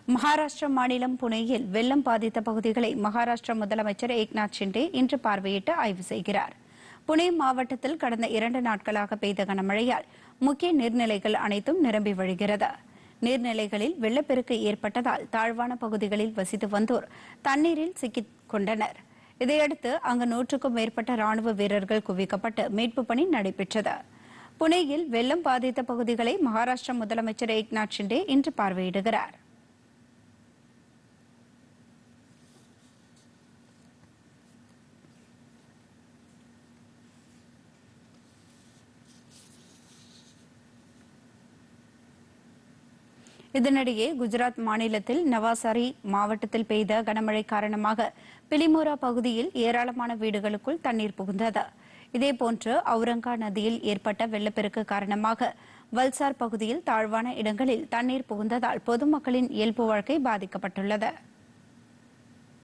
மகாராஷ்டிரா மாநிலம் புனேயில் வெள்ளம் பாதித்த பகுதிகளை மகாராஷ்டிரா முதலமைச்சர் ஏக்நாத் ஷிண்டே இன்று பார்வையிட்டு ஆய்வு செய்கிறார் புனே மாவட்டத்தில் கடந்த இரண்டு நாட்களாக பெய்த கனமழையால் முக்கிய நீர்நிலைகள் அனைத்தும் நிரம்பி வழிகிறது நீர்நிலைகளில் வெள்ளப்பெருக்கு ஏற்பட்டதால் தாழ்வான பகுதிகளில் வசித்து வந்தோர் தண்ணீரில் சிக்கிக் கொண்டனர் இதையடுத்து அங்கு நூற்றுக்கும் மேற்பட்ட ராணுவ வீரர்கள் குவிக்கப்பட்டு மீட்புப் பணி நடைபெற்றது புனேயில் வெள்ளம் பாதித்த பகுதிகளை மகாராஷ்டிரா முதலமைச்சர் ஏக்நாத் ஷிண்டே இன்று பார்வையிடுகிறார் இதனிடையே குஜராத் மாநிலத்தில் நவாசாரி மாவட்டத்தில் பெய்த கனமழை காரணமாக பிலிமோரா பகுதியில் ஏராளமான வீடுகளுக்குள் தண்ணீர் புகுந்தது இதேபோன்று அவுரங்கா நதியில் ஏற்பட்ட வெள்ளப்பெருக்கு காரணமாக வல்சார் பகுதியில் தாழ்வான இடங்களில் தண்ணீர் புகுந்ததால் பொதுமக்களின் இயல்பு வாழ்க்கை பாதிக்கப்பட்டுள்ளது